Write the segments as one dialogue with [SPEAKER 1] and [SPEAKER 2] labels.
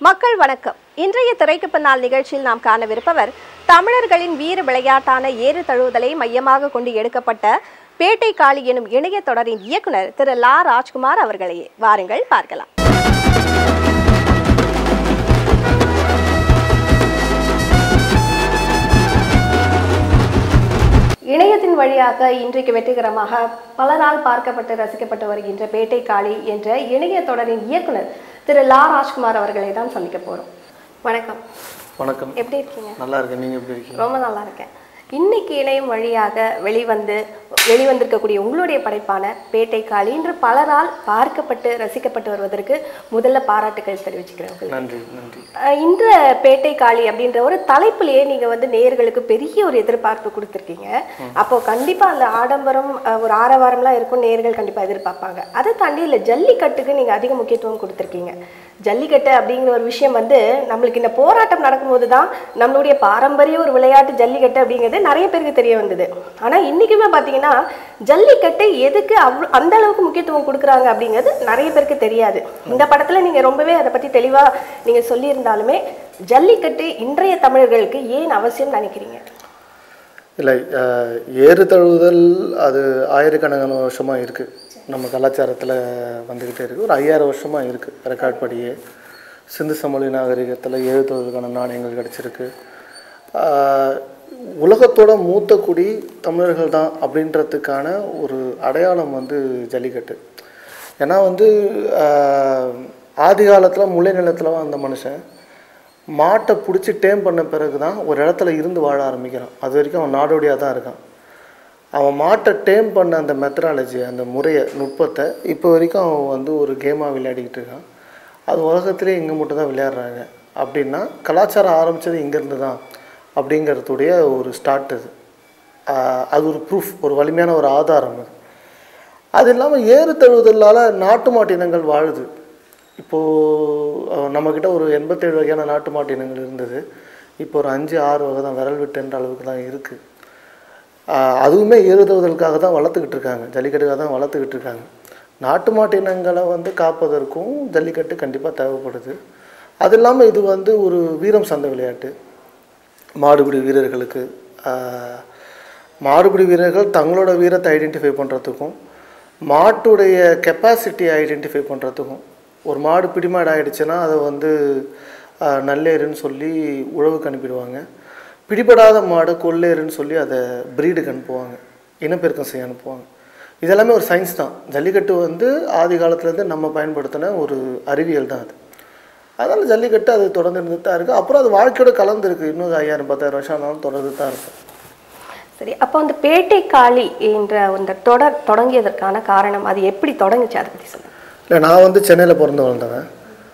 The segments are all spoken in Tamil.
[SPEAKER 1] மக்கள் வணக்கம் இன்றைய திரைக்கு பின்னால் நிகழ்ச்சியில் நாம் காணவிருப்பவர் தமிழர்களின் வீர விளையாட்டான ஏறு தழுவுதலை மையமாக கொண்டு எடுக்கப்பட்ட பேட்டை காளி எனும் இணைய தொடரின் இயக்குனர் திரு லா ராஜ்குமார் அவர்களையே வாருங்கள் பார்க்கலாம் இணையத்தின் வழியாக இன்றைக்கு வெற்றிகரமாக பலரால் பார்க்கப்பட்டு ரசிக்கப்பட்டு வருகின்ற பேட்டை காளி என்ற இணைய தொடரின் இயக்குனர் திரு லா ராஜ்குமார் அவர்களை தான் சந்திக்க போறோம் வணக்கம்
[SPEAKER 2] வணக்கம்
[SPEAKER 1] எப்படி இருக்கீங்க
[SPEAKER 2] நல்லா இருக்கேன் நீங்கள் எப்படி இருக்கீங்க
[SPEAKER 1] ரொம்ப நல்லா இருக்கேன் இன்னைக்கு இணையம் வழியாக வெளிவந்து வெளிவந்திருக்கக்கூடிய உங்களுடைய படைப்பான பேட்டை காளி இன்று பலரால் பார்க்கப்பட்டு ரசிக்கப்பட்டு வருவதற்கு முதல்ல பாராட்டுகள் தெரிவிச்சுக்கிறேன் உங்களுக்கு.
[SPEAKER 2] நன்றி நன்றி
[SPEAKER 1] அஹ் இந்த பேட்டை காளி அப்படின்ற ஒரு தலைப்பிலேயே நீங்க வந்து நேயர்களுக்கு பெரிய ஒரு எதிர்பார்ப்பு கொடுத்துருக்கீங்க அப்போ கண்டிப்பா அந்த ஆடம்பரம் அஹ், ஒரு ஆரவாரம்லாம் இருக்கும் நேயர்கள் கண்டிப்பா எதிர்பார்ப்பாங்க அதை தாண்டி இல்ல ஜல்லிக்கட்டுக்கு நீங்க அதிக முக்கியத்துவம் கொடுத்துருக்கீங்க ஜல்லிக்கட்டு அப்படிங்கிற ஒரு விஷயம் வந்து நம்மளுக்கு இந்த போராட்டம் நடக்கும்போது தான் நம்மளுடைய பாரம்பரிய ஒரு விளையாட்டு ஜல்லிக்கட்டு அப்படிங்கிறது நிறைய பேருக்கு தெரிய வந்தது ஆனா இன்னைக்குமே பாத்தீங்கன்னா ஜல்லிக்கட்டு எதுக்கு அவ் அந்த அளவுக்கு முக்கியத்துவம் கொடுக்குறாங்க அப்படிங்கிறது நிறைய பேருக்கு தெரியாது இந்த படத்துல நீங்க ரொம்பவே அதை பத்தி தெளிவா நீங்க சொல்லியிருந்தாலுமே ஜல்லிக்கட்டு இன்றைய தமிழர்களுக்கு ஏன் அவசியம் நினைக்கிறீங்க
[SPEAKER 2] இல்லை அஹ், ஏறு தழுவுதல் அது ஆயிரக்கணக்கான வருஷமாக இருக்குது நம்ம கலாச்சாரத்தில் வந்துக்கிட்டே இருக்குது ஒரு ஐயாயிரம் வருஷமாக இருக்குது ரெக்கார்ட் படியே சிந்து சமொழி நாகரிகத்தில் ஏறு தழுவுதலுக்கான நாணயங்கள் கிடச்சிருக்கு உலகத்தோட மூத்த குடி தமிழர்கள் தான் அப்படின்றதுக்கான ஒரு அடையாளம் வந்து ஜல்லிக்கட்டு ஏன்னா வந்து ஆஹ், ஆதி காலத்தில் முல்லை நிலத்தில் அந்த மனுஷன் மாட்டை பிடிச்சி டேம் பண்ண பிறகு தான் ஒரு இடத்துல இருந்து வாழ ஆரம்பிக்கிறான் அது வரைக்கும் அவன் நாடோடியாக தான் இருக்கான் அவன் மாட்டை டேம் பண்ண அந்த மெத்தடாலஜி அந்த முறையை நுட்பத்தை இப்போ வரைக்கும் அவன் வந்து ஒரு கேமாக விளையாடிக்கிட்டு இருக்கான் அது உலகத்திலே இங்கே மட்டும் தான் விளையாடுறாங்க அப்படின்னா கலாச்சாரம் ஆரம்பித்தது இங்கேருந்து தான் அப்படிங்கிறதுடைய ஒரு ஸ்டார்ட் அது ஆஹ் அது ஒரு ப்ரூஃப் ஒரு வலிமையான ஒரு ஆதாரம் அது அது இல்லாமல் ஏறு தழுவுதலால் நாட்டு மாட்டு இனங்கள் வாழுது இப்போது நம்மக்கிட்ட ஒரு எண்பத்தேழு வகையான நாட்டு மாட்டு இனங்கள் இருந்தது இப்போ ஒரு அஞ்சு ஆறு வகை தான் விரல் விட்டுன்ற அளவுக்கு தான் இருக்குது அதுவுமே ஏறு தழுவுதலுக்காக தான் வளர்த்துக்கிட்டு இருக்காங்க ஜல்லிக்கட்டுக்காக தான் வளர்த்துக்கிட்டு இருக்காங்க நாட்டு மாட்டு இனங்களை வந்து காப்பதற்கும் ஜல்லிக்கட்டு கண்டிப்பாக தேவைப்படுது அது இல்லாமல் இது வந்து ஒரு வீரம் சார்ந்த விளையாட்டு மாடுபிடி வீரர்களுக்கு ஆஹ், மாடுபிடி வீரர்கள் தங்களோட வீரத்தை ஐடென்டிஃபை பண்ணுறதுக்கும் மாட்டுடைய கெப்பாசிட்டியை ஐடென்டிஃபை பண்ணுறதுக்கும் ஒரு மாடு பிடிமாடு ஆயிடுச்சுன்னா அதை வந்து ஆஹ், நல்லேருன்னு சொல்லி உழவுக்கு அனுப்பிடுவாங்க பிடிபடாத மாடு கொள்ளேருன்னு சொல்லி அதை ப்ரீடுக்கு அனுப்புவாங்க இனப்பெருக்கம் செய்ய அனுப்புவாங்க இதெல்லாமே ஒரு சயின்ஸ் தான் ஜல்லிக்கட்டு வந்து ஆதி காலத்துலேருந்து நம்ம பயன்படுத்தின ஒரு அறிவியல் தான் அது அதனால் ஜல்லிக்கட்டு அது தொடர்ந்து இருந்துட்டு தான் இருக்குது அப்புறம் அது வாழ்க்கையோட கலந்துருக்கு இன்னும் ஒரு ஐயாயிரம் பத்தாயிரம் வருஷம் ஆனாலும் தொடர்ந்து தான் இருக்கும்
[SPEAKER 1] சரி அப்போ அந்த பேட்டை காளி என்ற அந்த தொடர் தொடங்கியதற்கான காரணம் அது எப்படி தொடங்குச்சு அதை பத்தி சொல்லுங்க
[SPEAKER 2] இல்லை நான் வந்து சென்னையில் பிறந்து வளர்ந்தவன்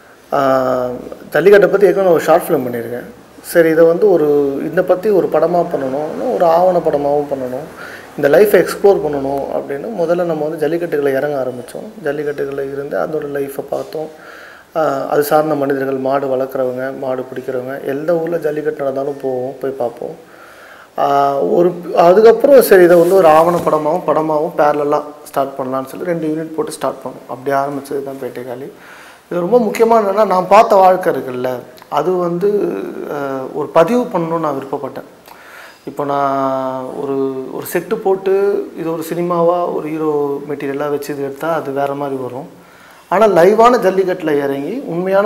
[SPEAKER 2] ஆஹ், ஜல்லிக்கட்டை பற்றி ஏற்கனவே ஒரு ஷார்ட் ஃபிலிம் பண்ணியிருக்கேன் சரி இதை வந்து ஒரு இதை பற்றி ஒரு படமாக பண்ணணும் இன்னும் ஒரு ஆவண படமாகவும் பண்ணணும் இந்த லைஃப்பை எக்ஸ்ப்ளோர் பண்ணணும் அப்படின்னு முதல்ல நம்ம வந்து ஜல்லிக்கட்டுகளை இறங்க ஆரம்பித்தோம் ஜல்லிக்கட்டுகளில் இருந்து அதோட லைஃப்பை பார்த்தோம் ஆஹ், அது சார்ந்த மனிதர்கள் மாடு வளர்க்குறவங்க மாடு பிடிக்கிறவங்க எந்த ஊரில் ஜல்லிக்கட்டு நடந்தாலும் போவோம் போய் பார்ப்போம் ஆஹ், ஒரு அதுக்கப்புறம் சரி இதை வந்து ஒரு ஆவண படமாகவும் படமாகவும் பேரலாக ஸ்டார்ட் பண்ணலாம்னு சொல்லி ரெண்டு யூனிட் போட்டு ஸ்டார்ட் பண்ணோம் அப்படி ஆரம்பிச்சது தான் பேட்டைக்காளி இது ரொம்ப முக்கியமான என்னன்னா நான் பார்த்த வாழ்க்கை இருக்குல்ல அது வந்து ஆஹ், ஒரு பதிவு பண்ணணும்னு நான் விருப்பப்பட்டேன் இப்போ நான் ஒரு ஒரு செட்டு போட்டு இது ஒரு சினிமாவாக ஒரு ஹீரோ மெட்டீரியலாக வச்சு இது எடுத்தால் அது வேறு மாதிரி வரும் ஆனால் லைவான ஜல்லிக்கட்டில் இறங்கி உண்மையான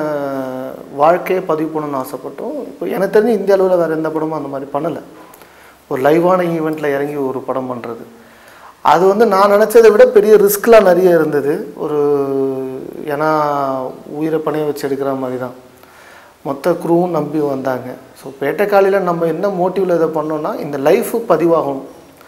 [SPEAKER 2] வாழ்க்கையை பதிவு பண்ணணும்னு ஆசைப்பட்டோம் இப்போ எனக்கு தெரிஞ்சு இந்திய அளவில் வேறு எந்த படமும் அந்த மாதிரி பண்ணலை ஒரு லைவான ஈவெண்ட்டில் இறங்கி ஒரு படம் பண்ணுறது அது வந்து நான் நினச்சதை விட பெரிய ரிஸ்க்லாம் நிறைய இருந்தது ஒரு ஏன்னா உயிரை பணைய வச்சு எடுக்கிற மாதிரி தான் மொத்த குரூவும் நம்பி வந்தாங்க ஸோ பேட்டைக்காலியில் நம்ம என்ன மோட்டிவில் இதை பண்ணோம்னா இந்த லைஃபு பதிவாகணும்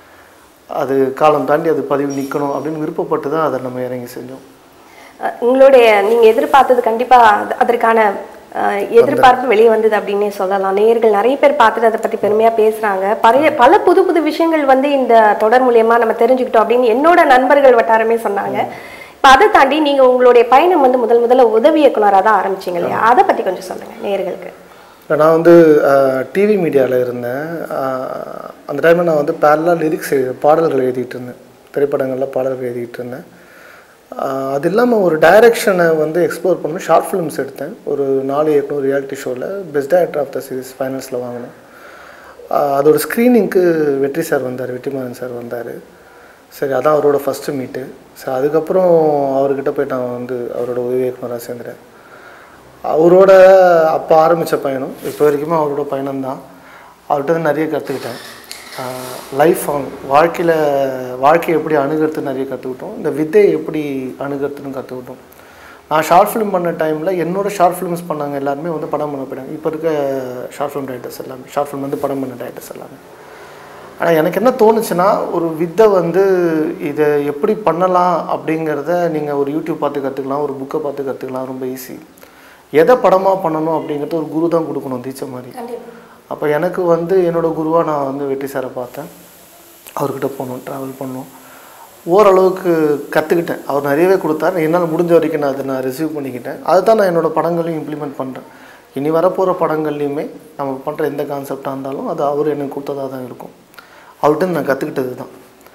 [SPEAKER 2] அது காலம் தாண்டி அது பதிவு நிற்கணும் அப்படின்னு விருப்பப்பட்டு தான் அதை நம்ம இறங்கி செஞ்சோம்
[SPEAKER 1] அஹ் உங்களுடைய நீங்க எதிர்பார்த்தது கண்டிப்பா அது- அதற்கான அஹ், எதிர்பார்ப்பு வெளியே வந்தது அப்படின்னே சொல்லலாம் நேயர்கள் நிறைய பேர் பார்த்துட்டு அதை பத்தி பெருமையா பேசுறாங்க பழைய பல புது புது விஷயங்கள் வந்து இந்த தொடர் மூலியமா நம்ம தெரிஞ்சுக்கிட்டோம் அப்படின்னு என்னோட நண்பர்கள் வட்டாரமே சொன்னாங்க இப்ப அதை தாண்டி நீங்க உங்களுடைய பயணம் வந்து முதல் முதல்ல உதவி இயக்குனராக தான் ஆரம்பிச்சீங்க இல்லையா அதை பத்தி கொஞ்சம் சொல்லுங்க நேயர்களுக்கு
[SPEAKER 2] இப்போ நான் வந்து டிவி மீடியாவில் இருந்தேன் ஆஹ், அந்த டைமில் நான் வந்து பேரலாக லிரிக்ஸ் எழுதி பாடல்கள் எழுதிட்டு இருந்தேன் திரைப்படங்களில் பாடல்கள் எழுதிட்டு இருந்தேன் ஆஹ் அது இல்லாமல் ஒரு டைரக்ஷனை வந்து எக்ஸ்ப்ளோர் பண்ணணும் ஷார்ட் ஃபிலிம்ஸ் எடுத்தேன் ஒரு நாலு எட்நூறு ரியாலிட்டி ஷோவில் best director of the series ஃபைனல்ஸில் வாங்கினேன் ஆஹ் அதோட ஸ்க்ரீனிங்க்கு வெற்றி சார் வந்தார் வெற்றிமாறன் சார் வந்தார் சரி அதான் அவரோட ஃபஸ்ட்டு மீட்டு சரி அதுக்கப்புறம் அவர்கிட்ட போய் நான் வந்து அவரோட உதவி இயக்குனராக சேர்ந்துட்டேன் அவரோட அப்போ ஆரம்பித்த பயணம் இப்போ வரைக்குமே அவரோட பயணம்தான் அவர்கிட்ட இருந்து நிறைய கற்றுக்கிட்டேன் லைஃப் ஆன் வாழ்க்கையில் வாழ்க்கையை எப்படி அணுகிறதுன்னு நிறைய கற்றுக்கிட்டோம் இந்த வித்தையை எப்படி அணுகிறதுன்னு கற்றுக்கிட்டோம் நான் ஷார்ட் ஃபிலிம் பண்ண டைமில் என்னோட ஷார்ட் ஃபிலிம்ஸ் பண்ணாங்க எல்லாருமே வந்து படம் பண்ண போயிட்டாங்க இப்போ இருக்க ஷார்ட் ஃபிலிம் டைரக்டர்ஸ் எல்லாமே ஷார்ட் ஃபிலிம் வந்து படம் பண்ண டைரக்டர்ஸ் எல்லாமே ஆனால் எனக்கு என்ன தோணுச்சுன்னா ஒரு வித்தை வந்து இதை எப்படி பண்ணலாம் அப்படிங்கிறத நீங்கள் ஒரு யூடியூப் பார்த்து கற்றுக்கலாம் ஒரு புக்கை பார்த்து கற்றுக்கலாம் ரொம்ப ஈஸி எதை படமாக பண்ணணும் அப்படிங்கிறது ஒரு குரு தான் கொடுக்கணும் தீச்ச மாதிரி அப்போ எனக்கு வந்து என்னோட குருவாக நான் வந்து வெற்றி சாரை பார்த்தேன் அவர்கிட்ட போனோம் ட்ராவல் பண்ணோம் ஓரளவுக்கு கற்றுக்கிட்டேன் அவர் நிறையவே கொடுத்தாரு என்னால் முடிஞ்ச வரைக்கும் நான் அதை நான் ரிசீவ் பண்ணிக்கிட்டேன் அதுதான் நான் என்னோட படங்களையும் இம்ப்ளிமெண்ட் பண்ணுறேன் இனி வரப்போகிற படங்கள்லையுமே நம்ம பண்ணுற எந்த கான்செப்டாக இருந்தாலும் அது அவர் எனக்கு கொடுத்ததாக தான் இருக்கும் அவர்கிட்ட நான் கற்றுக்கிட்டது தான்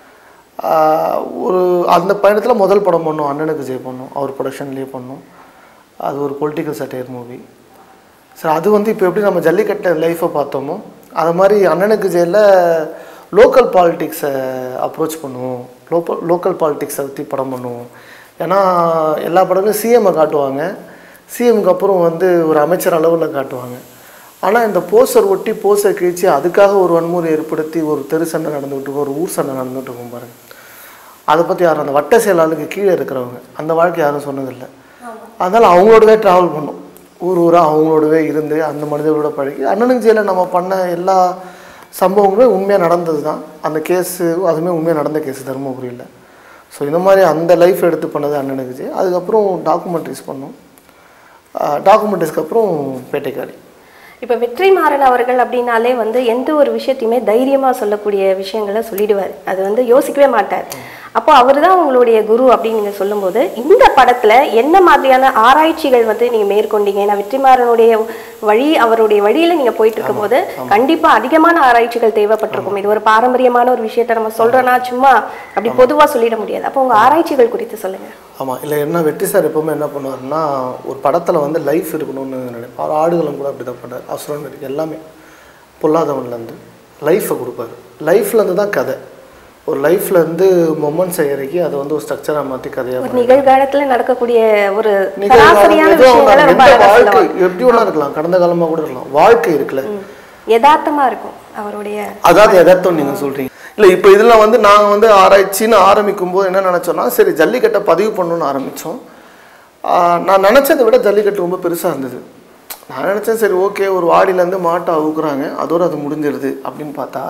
[SPEAKER 2] ஆஹ் ஒரு அந்த பயணத்தில் முதல் படம் பண்ணோம் அண்ணனுக்கு ஜெய் பண்ணோம் அவர் ப்ரொடக்ஷன்லேயே பண்ணோம் அது ஒரு பொலிட்டிக்கல் சட்டையர் மூவி சரி அது வந்து இப்போ எப்படி நம்ம ஜல்லிக்கட்டு லைஃப்பை பார்த்தோமோ அது மாதிரி அண்ணனுக்கு ஜெயிலில் லோக்கல் பாலிட்டிக்ஸை அப்ரோச் பண்ணுவோம் லோக்கல் லோக்கல் பாலிட்டிக்ஸை பற்றி படம் பண்ணுவோம் ஏன்னா எல்லா படங்களும் சிஎம்மை காட்டுவாங்க சிஎம்க்கு அப்புறம் வந்து ஒரு அமைச்சர் அளவில் காட்டுவாங்க ஆனால் இந்த போஸ்டர் ஒட்டி போஸ்டர் கிழிச்சு அதுக்காக ஒரு வன்முறை ஏற்படுத்தி ஒரு தெரு சண்டை நடந்துகிட்டு இருக்கும் ஒரு ஊர் சண்டை நடந்துகிட்டு இருக்கும் பாருங்க அதை பற்றி யாரும் அந்த வட்ட செயலாளுக்கு கீழே இருக்கிறவங்க அந்த வாழ்க்கை யாரும் சொன்னதில்லை அதனால் அவங்களோடவே ட்ராவல் பண்ணோம் ஊர் ஊராக அவங்களோடவே இருந்து அந்த மனிதர்களோட பழகி அண்ணனுக்கு ஜெயிலில் நம்ம பண்ண எல்லா சம்பவங்களும் உண்மையாக நடந்தது தான் அந்த கேஸு அதுவுமே உண்மையாக நடந்த கேஸ் தருமபுரியில் ஸோ இந்த மாதிரி அந்த லைஃப் எடுத்து பண்ணது அண்ணனுக்கு ஜெய் அதுக்கப்புறம் டாக்குமெண்ட்ரிஸ் பண்ணோம் டாக்குமெண்ட்ரிஸ்க்கு அப்புறம் பேட்டைக்காரி
[SPEAKER 1] இப்போ வெற்றிமாறன் அவர்கள் அப்படின்னாலே வந்து எந்த ஒரு விஷயத்தையுமே தைரியமாக சொல்லக்கூடிய விஷயங்களை சொல்லிடுவார் அது வந்து யோசிக்கவே மாட்டார் அப்போ அவர் தான் உங்களுடைய குரு அப்படின்னு நீங்கள் சொல்லும்போது இந்த படத்தில் என்ன மாதிரியான ஆராய்ச்சிகள் வந்து நீங்கள் மேற்கொண்டீங்க ஏன்னா வெற்றிமாறனுடைய வழி அவருடைய வழியில் நீங்கள் போயிட்டு இருக்கும்போது கண்டிப்பாக அதிகமான ஆராய்ச்சிகள் தேவைப்பட்டிருக்கும் இது ஒரு பாரம்பரியமான ஒரு விஷயத்தை நம்ம சொல்கிறோன்னா சும்மா அப்படி பொதுவாக சொல்லிட முடியாது அப்போ உங்கள் ஆராய்ச்சிகள் குறித்து சொல்லுங்கள்
[SPEAKER 2] ஆமாம் இல்லை என்ன வெற்றி சார் எப்பவுமே என்ன பண்ணுவாருன்னா ஒரு படத்தில் வந்து லைஃப் இருக்கணும்னு நினைப்பார் ஆடுகளும் கூட அப்படி தான் பண்ணார் அசுரன் இருக்கு எல்லாமே பொல்லாதவன்லேருந்து லைஃப்பை கொடுப்பாரு லைஃப்லேருந்து தான் கதை ஒரு லைஃப்லேருந்து மொமெண்ட்ஸை இறக்கி அதை வந்து ஒரு ஸ்ட்ரக்சராக மாற்றி கதையாக
[SPEAKER 1] ஒரு நிகழ்காலத்துல நடக்கக்கூடிய ஒரு
[SPEAKER 2] நிகழ்காலம்
[SPEAKER 1] சராசரியான
[SPEAKER 2] எதுவும்
[SPEAKER 1] விஷயங்களை ரொம்ப
[SPEAKER 2] எந்த
[SPEAKER 1] அழகா
[SPEAKER 2] வாழ்க்கை
[SPEAKER 1] சொல்லுவாங்க
[SPEAKER 2] எப்படி வேணா இருக்கலாம் கடந்த காலமாக கூட இருக்கலாம் வாழ்க்கை இருக்குல்ல
[SPEAKER 1] யதார்த்தமா இருக்கும் அவருடைய
[SPEAKER 2] அதாவது எதார்த்தம் நீங்க சொல்றீங்க இல்ல இப்போ இதுல வந்து நாங்க வந்து ஆராய்ச்சின்னு ஆரம்பிக்கும் போது என்ன நினைச்சோம்னா சரி ஜல்லிக்கட்டை பதிவு பண்ணணும்னு ஆரம்பிச்சோம் ஆஹ் நான் நினைச்சதை விட ஜல்லிக்கட்டு ரொம்ப பெருசா இருந்தது நான் நினைச்சேன் சரி ஓகே ஒரு வாடியிலேருந்து மாட்டை அவுக்குறாங்க அதோட அது முடிஞ்சிடுது அப்படின்னு பார்த்தா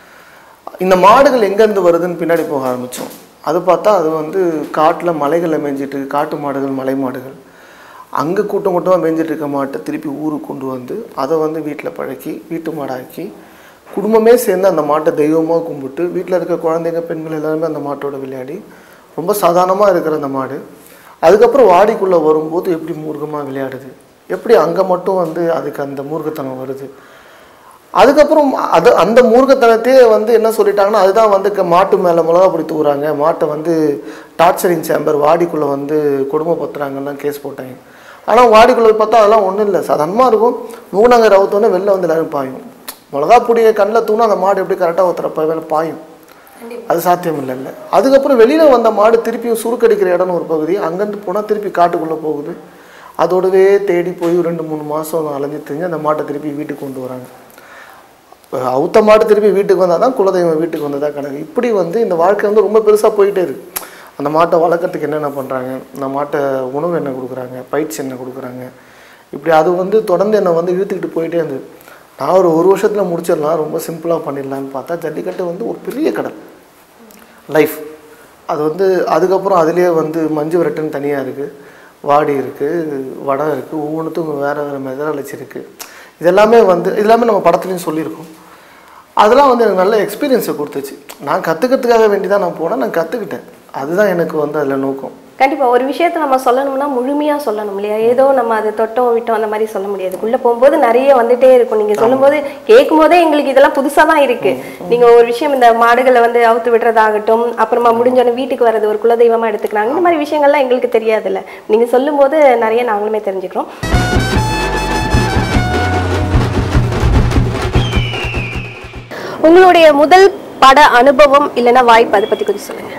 [SPEAKER 2] இந்த மாடுகள் எங்கேருந்து வருதுன்னு பின்னாடி போக ஆரம்பித்தோம் அது பார்த்தா அது வந்து காட்டில் மலைகளில் மேய்ஞ்சிட்டு இருக்கு காட்டு மாடுகள் மலை மாடுகள் அங்கே கூட்டம் கூட்டமாக மேய்ஞ்சிட்டு இருக்க மாட்டை திருப்பி ஊருக்கு கொண்டு வந்து அதை வந்து வீட்டில் பழக்கி வீட்டு மாடாக்கி குடும்பமே சேர்ந்து அந்த மாட்டை தெய்வமாக கும்பிட்டு வீட்டில் இருக்க குழந்தைங்க பெண்கள் எல்லாருமே அந்த மாட்டோட விளையாடி ரொம்ப சாதாரணமாக இருக்கிற அந்த மாடு அதுக்கப்புறம் வாடிக்குள்ளே வரும்போது எப்படி மூர்க்கமாக விளையாடுது எப்படி அங்கே மட்டும் வந்து அதுக்கு அந்த மூர்க்கத்தனம் வருது அதுக்கப்புறம் அது அந்த மூர்க்கத்தனத்தையே வந்து என்ன சொல்லிட்டாங்கன்னா அதுதான் வந்து க- மாட்டு மேலே மிளகா பொடி தூக்குறாங்க மாட்டை வந்து டார்ச்சரிங் சேம்பர் வாடிக்குள்ளே வந்து கொடுமைப்படுத்துறாங்கலாம் கேஸ் போட்டாங்க ஆனால் வாடிக்குள்ளே போய் பார்த்தா அதெல்லாம் ஒன்றும் இல்லை சாதாரணமாக இருக்கும் மூணாங்க ரவுத்தோன்னே வெளில வந்து எல்லாரும் பாயும் மிளகா பொடியை கண்ணில் தூணா அந்த மாடு எப்படி கரெக்டாக ஒருத்தர மேலே பாயும் அது சாத்தியம் இல்லைல்ல அதுக்கப்புறம் வெளியில் வந்த மாடு திருப்பியும் சுருக்கடிக்கிற இடம்னு ஒரு பகுதி அங்கேருந்து போனால் திருப்பி காட்டுக்குள்ளே போகுது அதோடவே தேடி போய் ரெண்டு மூணு மாதம் அலைஞ்சு தெரிஞ்சு அந்த மாட்டை திருப்பி வீட்டுக்கு கொண்டு வராங்க அஹ் அவுத்த மாடு திருப்பி வீட்டுக்கு வந்தால் தான் குலதெய்வம் வீட்டுக்கு வந்ததா கணக்கு இப்படி வந்து இந்த வாழ்க்கை வந்து ரொம்ப பெருசாக போயிட்டே இருக்கு அந்த மாட்டை வளர்க்குறதுக்கு என்னென்ன பண்ணுறாங்க அந்த மாட்டை உணவு என்ன கொடுக்குறாங்க பயிற்சி என்ன கொடுக்குறாங்க இப்படி அது வந்து தொடர்ந்து என்னை வந்து இழுத்துக்கிட்டு போயிட்டே இருந்தது நான் ஒரு ஒரு வருஷத்தில் முடிச்சிடலாம் ரொம்ப சிம்பிளாக பண்ணிடலான்னு பார்த்தா ஜல்லிக்கட்டு வந்து ஒரு பெரிய கடல் லைஃப் அது வந்து அதுக்கப்புறம் அதுலேயே வந்து மஞ்சு விரட்டுன்னு தனியாக இருக்குது வாடி இருக்குது வடம் இருக்குது ஒவ்வொன்றுத்துக்கும் வேறு வேறு மெதராலஜி இருக்குது இதெல்லாமே வந்து இதெல்லாமே நம்ம படத்துலையும் சொல்லியிருக்கோம் அதெல்லாம் வந்து எனக்கு நல்ல எக்ஸ்பீரியன்ஸை கொடுத்துச்சு நான் கற்றுக்கிறதுக்காக வேண்டி தான் நான் போனேன் நான் கற்றுக்கிட்டேன் அதுதான் எனக்கு வந்து அதில் நோக்கம்
[SPEAKER 1] கண்டிப்பா ஒரு விஷயத்தை நம்ம சொல்லணும்னா முழுமையா சொல்லணும் இல்லையா ஏதோ நம்ம அதை தொட்டோம் விட்டோம் அந்த மாதிரி சொல்ல முடியாது உள்ள போகும்போது நிறைய வந்துட்டே இருக்கும் நீங்க சொல்லும்போது கேட்கும் போதே எங்களுக்கு இதெல்லாம் புதுசா தான் இருக்கு நீங்க ஒரு விஷயம் இந்த மாடுகளை வந்து அவுத்து விடுறதாகட்டும் அப்புறமா முடிஞ்சோடனே வீட்டுக்கு வர்றது ஒரு குலதெய்வமா எடுத்துக்கிறாங்க இந்த மாதிரி விஷயங்கள்லாம் எங்களுக்கு தெரியாதுல்ல நீங்க சொல்லும்போது நிறைய நாங்களுமே தெரிஞ்சுக்கிறோம் உங்களுடைய முதல் பட அனுபவம் இல்லைன்னா வாய்ப்பு அதை பத்தி கொஞ்சம் சொல்லுங்க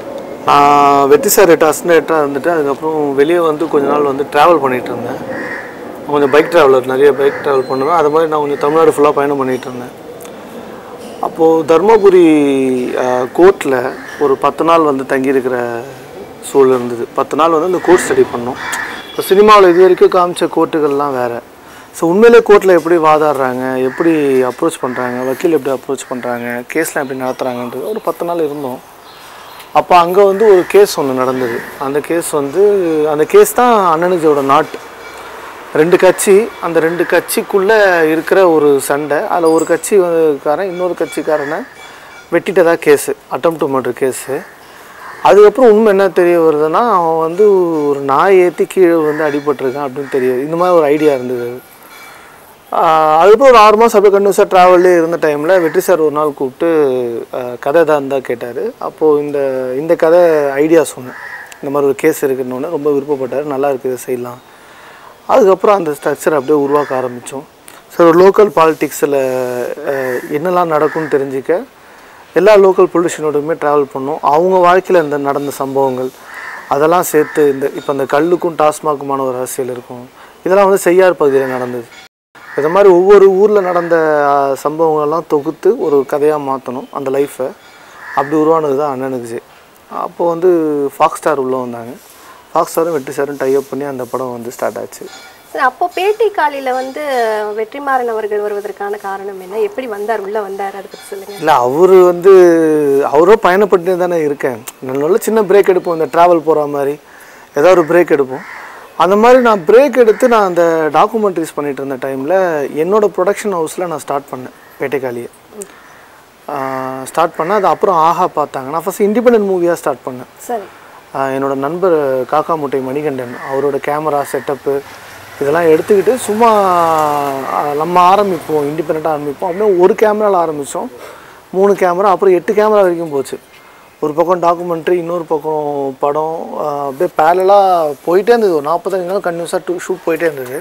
[SPEAKER 2] நான் வெற்றி சார் அசிஸ்டண்ட்டாக இருந்துட்டு அதுக்கப்புறம் வெளியே வந்து கொஞ்ச நாள் வந்து ட்ராவல் பண்ணிட்டு இருந்தேன் கொஞ்சம் பைக் ட்ராவலர் நிறைய பைக் ட்ராவல் பண்ணுவேன் அது மாதிரி நான் கொஞ்சம் தமிழ்நாடு ஃபுல்லாக பயணம் பண்ணிட்டு இருந்தேன் அப்போது தருமபுரி கோர்ட்டில் ஒரு பத்து நாள் வந்து தங்கியிருக்கிற சூழல் இருந்தது பத்து நாள் வந்து அந்த கோர்ட் ஸ்டடி பண்ணோம் இப்போ சினிமாவில் இது வரைக்கும் காமிச்ச கோர்ட்டுகள்லாம் வேறு ஸோ உண்மையிலே கோர்ட்டில் எப்படி வாதாடுறாங்க எப்படி அப்ரோச் பண்ணுறாங்க வக்கீல் எப்படி அப்ரோச் பண்ணுறாங்க கேஸ்லாம் எப்படி நடத்துகிறாங்கன்றது ஒரு பத்து நாள் இருந்தோம் அப்போ அங்கே வந்து ஒரு கேஸ் ஒன்று நடந்தது அந்த கேஸ் வந்து அந்த கேஸ் தான் அண்ணனுஜியோட நாட்டு ரெண்டு கட்சி அந்த ரெண்டு கட்சிக்குள்ளே இருக்கிற ஒரு சண்டை அதில் ஒரு கட்சி காரன் இன்னொரு கட்சிக்காரனை வெட்டிட்டதா case attempt to murder case அதுக்கப்புறம் உண்மை என்ன தெரிய வருதுன்னா அவன் வந்து ஒரு நாய் ஏற்றி கீழே வந்து அடிபட்டிருக்கான் அப்படின்னு தெரியுது இந்த மாதிரி ஒரு ஐடியா இருந்தது அது. ஆஹ் அதுக்கப்புறம் ஒரு ஆறு மாதம் அப்படியே கண்டினியூஸாக ட்ராவல்லே இருந்த டைமில் வெற்றி சார் ஒரு நாள் கூப்பிட்டு ஆஹ் கதை தான் இருந்தால் கேட்டார் அப்போது இந்த இந்த கதை ஐடியா சொன்னேன் இந்த மாதிரி ஒரு கேஸ் இருக்குன்னு ரொம்ப விருப்பப்பட்டார் நல்லா இருக்குது இதை செய்யலாம் அதுக்கப்புறம் அந்த ஸ்ட்ரக்சர் அப்படியே உருவாக்க ஆரம்பித்தோம் சார் ஒரு லோக்கல் பாலிட்டிக்ஸில் என்னெல்லாம் நடக்கும்னு தெரிஞ்சுக்க எல்லா லோக்கல் பொலிட்டிஷியனோடுமே ட்ராவல் பண்ணோம் அவங்க வாழ்க்கையில் இந்த நடந்த சம்பவங்கள் அதெல்லாம் சேர்த்து இந்த இப்போ அந்த கல்லுக்கும் டாஸ்மாக்குமான ஒரு அரசியல் இருக்கும் இதெல்லாம் வந்து செய்யார் பகுதியில் நடந்தது இது மாதிரி ஒவ்வொரு ஊரில் நடந்த அஹ், சம்பவங்களெல்லாம் தொகுத்து ஒரு கதையாக மாற்றணும் அந்த லைஃப்பை அப்படி உருவானது தான் அண்ணனுக்கு அப்போ வந்து ஃபாக்ஸ் ஸ்டார் உள்ளே வந்தாங்க ஃபாக்ஸ் ஸ்டாரும் வெற்றி சாரும் டைப் பண்ணி அந்த படம் வந்து ஸ்டார்ட் ஆச்சு
[SPEAKER 1] சரி, அப்போ பேட்டி காலையில வந்து வெற்றிமாறன் அவர்கள் வருவதற்கான காரணம் என்ன எப்படி வந்தார் உள்ள வந்தார் அதை பத்தி சொல்லுங்க
[SPEAKER 2] இல்லை அவர் வந்து அவரும் பயணப்பட்டு தானே இருக்கேன் நல்ல சின்ன பிரேக் எடுப்போம் இந்த ட்ராவல் போகிற மாதிரி ஏதோ ஒரு பிரேக் எடுப்போம் அந்த மாதிரி நான் பிரேக் எடுத்து நான் அந்த டாக்குமெண்ட்ரிஸ் பண்ணிட்டு இருந்த டைமில் என்னோட ப்ரொடக்ஷன் ஹவுஸில் நான் ஸ்டார்ட் பண்ணேன் பேட்டைக்காலியை ஸ்டார்ட் பண்ணேன் அது அப்புறம் ஆஹா பார்த்தாங்க நான் ஃபஸ்ட் இண்டிபெண்டன்ட் மூவியாக ஸ்டார்ட் பண்ணேன்
[SPEAKER 1] சரி
[SPEAKER 2] ஆஹ் என்னோட நண்பர் காக்கா முட்டை மணிகண்டன் அவரோட கேமரா செட்டப்பு இதெல்லாம் எடுத்துக்கிட்டு சும்மா ஆஹ் நம்ம ஆரம்பிப்போம் இண்டிபெண்ட்டாக ஆரம்பிப்போம் அப்படியே ஒரு கேமராவில் ஆரம்பித்தோம் மூணு கேமரா அப்புறம் எட்டு கேமரா வரைக்கும் போச்சு ஒரு பக்கம் டாக்குமெண்ட்ரி இன்னொரு பக்கம் படம் ஆஹ் அப்படியே பேரலாக போயிட்டே இருந்தது ஒரு நாற்பத்தஞ்சு நாள் கன்யூஸாக டூ ஷூட் போயிட்டே இருந்தது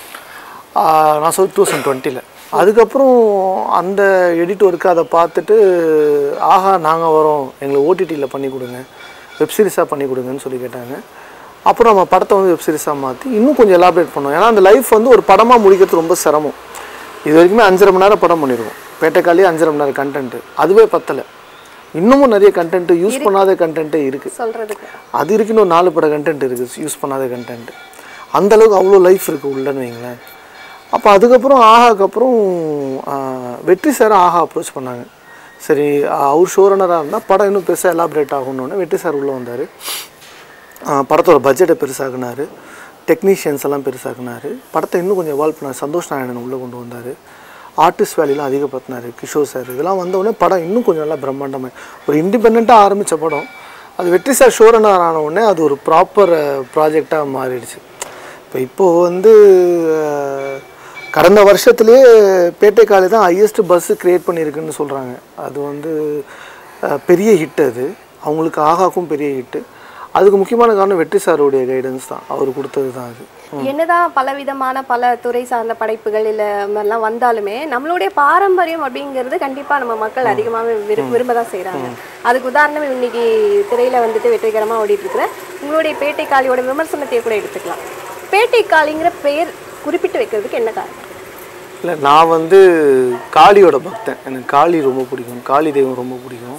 [SPEAKER 2] ஆஹ் நான் சொல்லி டூ தௌசண்ட் டுவெண்ட்டியில் அதுக்கப்புறம் அந்த எடிட் ஒர்க்கு அதை பார்த்துட்டு ஆஹா நாங்கள் வரோம் எங்களுக்கு ஓடிடியில் பண்ணி கொடுங்க வெப்சீரிஸாக பண்ணி கொடுங்கன்னு சொல்லி கேட்டாங்க அப்புறம் நம்ம படத்தை வந்து வெப்சீரிஸாக மாற்றி இன்னும் கொஞ்சம் எலாபரேட் பண்ணோம் ஏன்னா அந்த லைஃப் வந்து ஒரு படமாக முடிக்கிறது ரொம்ப சிரமம் இது வரைக்குமே அஞ்சரை மணி நேரம் படம் பண்ணிடுவோம் பேட்டைக்காலே அஞ்சரை மணி நேரம் கண்டென்ட்டு அதுவே பத்தலை இன்னமும் நிறைய கண்டென்ட்டு யூஸ் பண்ணாத கண்டென்ட்டே இருக்குது
[SPEAKER 1] சொல்றதுக்கு
[SPEAKER 2] அது இருக்கு இன்னும் நாலு பட கண்டென்ட் இருக்குது யூஸ் பண்ணாத கண்டென்ட் அந்த அளவுக்கு அவ்வளோ லைஃப் இருக்குது உள்ளன்னு வைங்களேன் அப்போ அதுக்கப்புறம் ஆஹாக்கு அப்புறம் ஆஹ், வெற்றி சார் ஆஹா அப்ரோச் பண்ணாங்க சரி ஆஹ், அவர் ஷோரனராக இருந்தால் படம் இன்னும் பெருசாக எலாபரேட் ஆகணுன்னு வெற்றி சார் உள்ளே வந்தார் படத்தோட பட்ஜெட்டை பெருசாக்குனாரு டெக்னீஷியன்ஸ் எல்லாம் பெருசாக்குனாரு படத்தை இன்னும் கொஞ்சம் எவால்வ் பண்ணார் சந்தோஷ் நாராயணன் உள்ளே கொண்டு வந்தார் ஆர்டிஸ்ட் வேலையெல்லாம் அதிகப்படுத்தினார் கிஷோர் சார் இதெல்லாம் வந்த உடனே படம் இன்னும் கொஞ்சம் நல்லா பிரம்மாண்டமாக ஒரு இண்டிபெண்ட்டாக ஆரம்பித்த படம் அது வெற்றி சார் ஷோரனர் ஆன உடனே அது ஒரு ப்ராப்பர் ப்ராஜெக்டாக மாறிடுச்சு இப்போ இப்போது வந்து அஹ், கடந்த வருஷத்துலேயே பேட்டை காலை தான் ஹையஸ்ட் பஸ்ஸு க்ரியேட் பண்ணியிருக்குன்னு சொல்கிறாங்க அது வந்து அஹ், பெரிய ஹிட் அது அவங்களுக்கு ஆகாக்கும் பெரிய ஹிட்டு அதுக்கு முக்கியமான காரணம் வெற்றி சாருடைய கைடன்ஸ் தான் அவர் கொடுத்தது தான் அது
[SPEAKER 1] என்னதான் பலவிதமான பல துறை சார்ந்த படைப்புகள் இல்ல மாதிரிலாம் வந்தாலுமே நம்மளுடைய பாரம்பரியம் அப்படிங்கிறது கண்டிப்பா நம்ம மக்கள் அதிகமாவே விரு விரும்ப தான் செய்றாங்க அதுக்கு உதாரணம் இன்னைக்கு திரையில வந்துட்டு வெற்றிகரமா ஓடிட்டு இருக்கிற உங்களுடைய பேட்டை காளியோட விமர்சனத்தையே கூட எடுத்துக்கலாம் பேட்டை காளிங்கிற பெயர் குறிப்பிட்டு வைக்கிறதுக்கு என்ன காரணம்
[SPEAKER 2] இல்லை நான் வந்து காளியோட பக்தன் எனக்கு காளி ரொம்ப பிடிக்கும் காளி தெய்வம் ரொம்ப பிடிக்கும்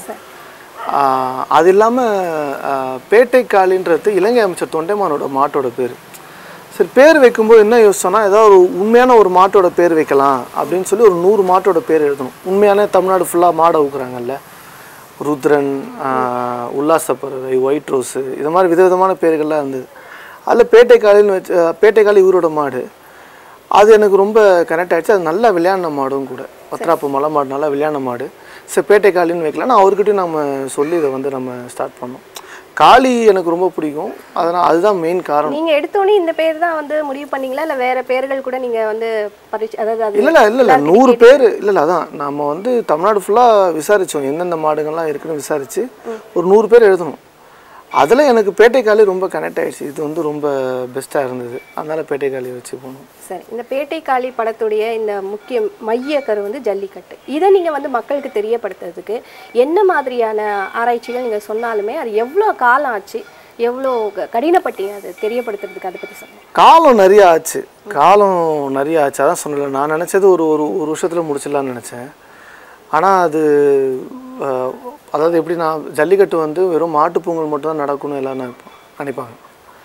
[SPEAKER 2] ஆஹ் அது இல்லாமல் பேட்டை காளின்றது இலங்கை அமைச்சர் தொண்டைமானோட மாட்டோட பேர் சரி பேர் வைக்கும்போது என்ன யோசிச்சோன்னா ஏதாவது ஒரு உண்மையான ஒரு மாட்டோட பேர் வைக்கலாம் அப்படின்னு சொல்லி ஒரு நூறு மாட்டோட பேர் எழுதணும் உண்மையான தமிழ்நாடு ஃபுல்லாக மாடை ஊக்குறாங்கல்ல ருத்ரன் ஆஹ் உல்லாசப்பறவை ஒயிட் ரோஸு இது மாதிரி விதவிதமான பேர்கள்லாம் இருந்தது அதில் பேட்டைக்காளின்னு வச்சு ஆஹ் பேட்டைக்காளி இவரோட மாடு அது எனக்கு ரொம்ப கனெக்ட் ஆயிடுச்சு அது நல்லா விளையாடின மாடும் கூட பத்ராப்பு மலை மாடு நல்லா விளையாடின மாடு சரி பேட்டைக்காளின்னு வைக்கலாம் நான் அவர்கிட்டயும் நம்ம சொல்லி இதை வந்து நம்ம ஸ்டார்ட் பண்ணோம் காளி எனக்கு ரொம்ப பிடிக்கும் அதனால் அதுதான் மெயின் காரணம்
[SPEAKER 1] நீங்க எடுத்தோடனே இந்த பேர் தான் வந்து முடிவு பண்ணீங்களா இல்ல வேற பேர்கள் கூட நீங்க வந்து பரிச்சு அதாவது அது
[SPEAKER 2] இல்லை இல்லை இல்லை இல்லை நூறு பேர் இல்லை இல்லை அதான் நம்ம வந்து தமிழ்நாடு ஃபுல்லாக விசாரித்தோம் எந்தெந்த மாடுகள்லாம் இருக்குன்னு விசாரித்து ஒரு நூறு பேர் எழுதணும் அதில் எனக்கு பேட்டைக்காளி ரொம்ப கனெக்ட் ஆயிடுச்சு இது வந்து ரொம்ப பெஸ்ட்டாக இருந்தது அதனால் பேட்டைக்காளி வச்சு போனோம்
[SPEAKER 1] சரி இந்த பேட்டை காளி படத்துடைய இந்த முக்கிய மைய கரு வந்து ஜல்லிக்கட்டு இதை நீங்க வந்து மக்களுக்கு தெரியப்படுத்துறதுக்கு என்ன மாதிரியான ஆராய்ச்சிகள் நீங்க சொன்னாலுமே அது எவ்வளோ காலம் ஆச்சு எவ்வளோ க- கடினப்பட்டீங்க அது தெரியப்படுத்துறதுக்கு அதை பத்தி சொல்லுங்க
[SPEAKER 2] காலம் நிறைய ஆச்சு காலம் நிறைய ஆச்சு அதான் சொன்னல நான் நினச்சது ஒரு ஒரு ஒரு வருஷத்தில் முடிச்சிடலாம்னு நினச்சேன் ஆனால் அது அஹ், அதாவது எப்படி நான் ஜல்லிக்கட்டு வந்து வெறும் மாட்டுப் பொங்கல் மட்டும் தான் நடக்கும்னு எல்லாம் நினைப்பா- நினைப்பாங்க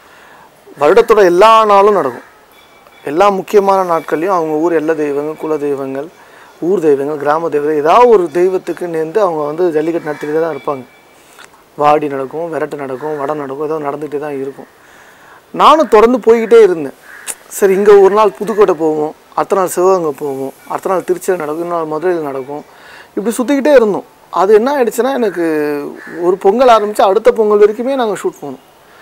[SPEAKER 2] வருடத்தோட எல்லா நாளும் நடக்கும் எல்லா முக்கியமான நாட்கள்லையும் அவங்க ஊர் எல்லா தெய்வங்கள் குல தெய்வங்கள் ஊர் தெய்வங்கள் கிராம தெய்வங்கள் ஏதாவது ஒரு தெய்வத்துக்கு நேர்ந்து அவங்க வந்து ஜல்லிக்கட்டு நடத்திட்டு தான் இருப்பாங்க வாடி நடக்கும் விரட்டு நடக்கும் வடம் நடக்கும் ஏதோ நடந்துகிட்டே தான் இருக்கும் நானும் தொடர்ந்து போய்கிட்டே இருந்தேன் சரி இங்கே ஒரு நாள் புதுக்கோட்டை போவோம் அடுத்த நாள் சிவகங்கை போவோம் அடுத்த நாள் திருச்சியில் நடக்கும் இன்னொரு நாள் மதுரையில் நடக்கும் இப்படி சுற்றிக்கிட்டே இருந்தோம் அது என்ன ஆயிடுச்சுன்னா எனக்கு ஒரு பொங்கல் ஆரம்பித்து அடுத்த பொங்கல் வரைக்குமே நாங்கள் ஷூட் போனோம்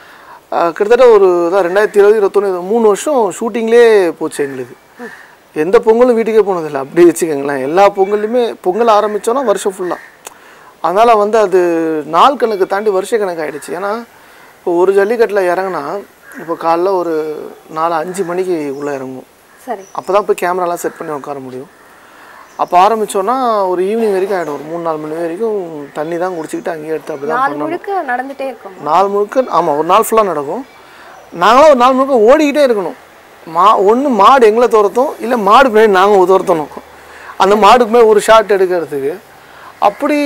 [SPEAKER 2] ஆஹ் கிட்டத்தட்ட ஒரு இதான் ரெண்டாயிரத்தி இருபது இருபத்தொன்று மூணு வருஷம் ஷூட்டிங்லேயே போச்சு எங்களுக்கு எந்த பொங்கலும் வீட்டுக்கே போனதில்லை அப்படி வச்சுக்கோங்களேன் எல்லா பொங்கல்லையுமே பொங்கல் ஆரம்பித்தோன்னா வருஷம் ஃபுல்லாக அதனால் வந்து அது நாள் கணக்கு தாண்டி வருஷ கணக்கு ஆயிடுச்சு ஏன்னா இப்போ ஒரு ஜல்லிக்கட்டில் இறங்குனா இப்போ காலைல ஒரு நாலு அஞ்சு மணிக்கு உள்ளே இறங்குவோம்
[SPEAKER 1] சரி
[SPEAKER 2] அப்போ தான் போய் கேமராலாம் செட் பண்ணி உட்கார முடியும் அப்போ ஆரம்பித்தோன்னா ஒரு ஈவினிங் வரைக்கும் ஆகிடும் ஒரு மூணு நாலு மணி வரைக்கும் தண்ணி தான் குடிச்சிக்கிட்டு அங்கேயே எடுத்து அப்படி தான்
[SPEAKER 1] நாள் முழுக்க நடந்துட்டே இருக்கும்
[SPEAKER 2] நாள் முழுக்க ஆமாம் ஒரு நாள் ஃபுல்லாக நடக்கும் நாங்களாம் ஒரு நாள் முழுக்க ஓடிக்கிட்டே இருக்கணும் மா ஒன்று மாடு எங்களை துரத்தும் இல்லை மாடு பின்னாடி நாங்கள் துரத்தணும் அந்த மாடுக்கு மேலே ஒரு ஷாட் எடுக்கிறதுக்கு அப்படி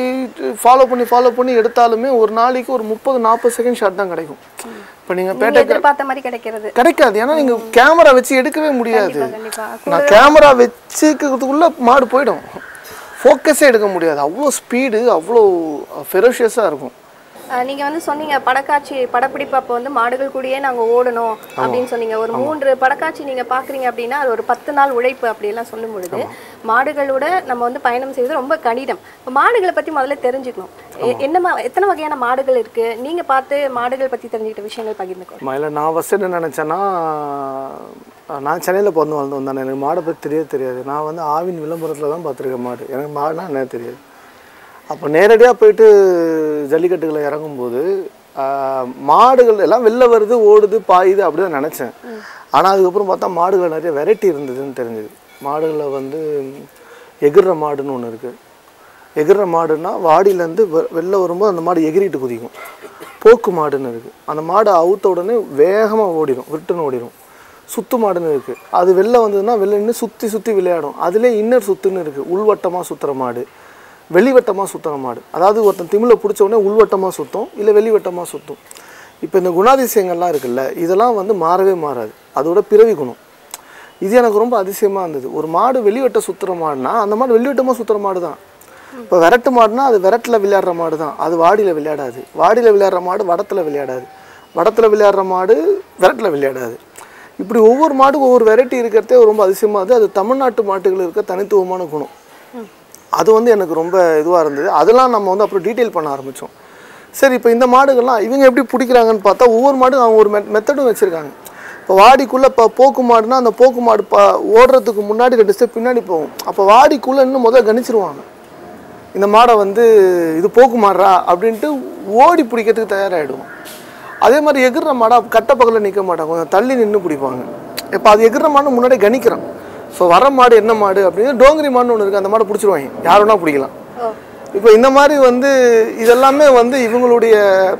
[SPEAKER 2] ஃபாலோ பண்ணி ஃபாலோ பண்ணி எடுத்தாலுமே ஒரு நாளைக்கு ஒரு முப்பது நாற்பது செகண்ட் ஷாட் தான் கிடைக்கும் இப்போ நீங்கள்
[SPEAKER 1] நீங்க
[SPEAKER 2] பேட்டை
[SPEAKER 1] எதிர்பார்த்த மாதிரி கிடைக்கிறது
[SPEAKER 2] கிடைக்காது ஏன்னா நீங்கள் கேமரா வச்சு எடுக்கவே முடியாது
[SPEAKER 1] கண்டிப்பா
[SPEAKER 2] நான் கேமரா வச்சுக்கிறதுக்குள்ளே மாடு போயிடும் ஃபோக்கஸே எடுக்க முடியாது அவ்வளோ ஸ்பீடு அவ்வளோ ஃபெரோஷியஸாக இருக்கும்
[SPEAKER 1] அஹ் நீங்க வந்து சொன்னீங்க படக்காட்சி படப்பிடிப்பு அப்போ வந்து மாடுகள் கூடயே நாங்க ஓடணும் அப்படின்னு சொன்னீங்க ஒரு மூன்று படக்காட்சி நீங்க பாக்குறீங்க அப்படின்னா அது ஒரு பத்து நாள் உழைப்பு அப்படியெல்லாம் சொல்லும் பொழுது மாடுகளோட நம்ம வந்து பயணம் செய்வது ரொம்ப கடினம் இப்போ மாடுகளை பத்தி முதல்ல தெரிஞ்சுக்கணும் எ- என்ன மா- எத்தனை வகையான மாடுகள் இருக்கு நீங்க பார்த்து மாடுகள் பத்தி தெரிஞ்சுக்கிட்ட விஷயங்கள் பகிர்ந்துக்கோ
[SPEAKER 2] மயில நான் ஃபஸ்ட் என்ன நினச்சேன்னா நான் சென்னையில் பிறந்து வளர்ந்து வந்தேன் எனக்கு மாடை பற்றி தெரியவே தெரியாது நான் வந்து ஆவின் விளம்பரத்தில் தான் பார்த்துருக்கேன் மாடு எனக்கு மாடுனா என்ன தெரியாது அப்போ நேரடியாக போயிட்டு ஜல்லிக்கட்டுகளை இறங்கும்போது ஆஹ், மாடுகள் எல்லாம் வெளில வருது ஓடுது பாயுது அப்படி தான் நினச்சேன் ஆனால் அதுக்கப்புறம் பார்த்தா மாடுகள் நிறைய வெரைட்டி இருந்ததுன்னு தெரிஞ்சுது மாடுகளில் வந்து எகிர்ற மாடுன்னு ஒன்று இருக்குது எகிர்ற மாடுன்னா வாடியிலேருந்து வெளில வரும்போது அந்த மாடு எகிரிட்டு குதிக்கும் போக்கு மாடுன்னு இருக்குது அந்த மாடு அவுத்த உடனே வேகமாக ஓடிடும் விட்டுன்னு ஓடிடும் சுத்து மாடுன்னு இருக்குது அது வெளில வந்ததுன்னா வெளில நின்று சுற்றி சுற்றி விளையாடும் அதுலேயே இன்னர் சுத்துன்னு இருக்குது உள்வட்டமாக சுற்றுற மாடு வெளிவட்டமாக சுற்றுற மாடு அதாவது ஒருத்தன் திமில பிடிச்ச உடனே உள்வட்டமாக சுற்றும் இல்லை வெளிவட்டமாக சுற்றும் இப்போ இந்த குணாதிசயங்கள்லாம் இருக்குல்ல இதெல்லாம் வந்து மாறவே மாறாது அதோட பிறவி குணம் இது எனக்கு ரொம்ப அதிசயமாக இருந்தது ஒரு மாடு வெளிவட்ட சுற்றுற மாடுனா அந்த மாடு வெளிவட்டமாக சுற்றுற மாடு தான் இப்போ விரட்டு மாடுனா அது விரட்டில் விளையாடுற மாடு தான் அது வாடியில் விளையாடாது வாடியில் விளையாடுற மாடு வடத்தில் விளையாடாது வடத்தில் விளையாடுற மாடு விரட்டில் விளையாடாது இப்படி ஒவ்வொரு மாடுக்கும் ஒவ்வொரு வெரைட்டி இருக்கிறதே ரொம்ப அதிசயமாக இருந்தது அது தமிழ்நாட்டு மாட்டுகள் இருக்க தனித்துவமான குணம் அது வந்து எனக்கு ரொம்ப இதுவாக இருந்தது அதெல்லாம் நம்ம வந்து அப்புறம் டீட்டெயில் பண்ண ஆரம்பித்தோம் சரி இப்போ இந்த மாடுகள்லாம் இவங்க எப்படி பிடிக்கிறாங்கன்னு பார்த்தா ஒவ்வொரு மாடும் அவங்க ஒரு மெத் மெத்தடும் வச்சுருக்காங்க இப்போ வாடிக்குள்ளே இப்போ போக்கு மாடுனா அந்த போக்கு மாடு ப ஓடுறதுக்கு முன்னாடி ரெண்டு ஸ்டெப் பின்னாடி போகும் அப்போ வாடிக்குள்ளே இன்னும் முதல்ல கணிச்சிருவாங்க இந்த மாடை வந்து இது போக்கு மாடுறா அப்படின்ட்டு ஓடி பிடிக்கிறதுக்கு தயாராகிடுவோம் அதே மாதிரி எகிற மாடா கட்ட பக்கத்தில் நிற்க மாட்டாங்க கொஞ்சம் தள்ளி நின்று பிடிப்பாங்க இப்போ அது எகிற மாடு முன்னாடி கணிக்கிறான் ஸோ வர மாடு என்ன மாடு அப்படின்னு டோங்கரி மாடுன்னு ஒன்று இருக்குது அந்த மாடை பிடிச்சிருவாங்க யார் வேணா பிடிக்கலாம்
[SPEAKER 1] ஓ
[SPEAKER 2] இப்போ இந்த மாதிரி வந்து இதெல்லாமே வந்து இவங்களுடைய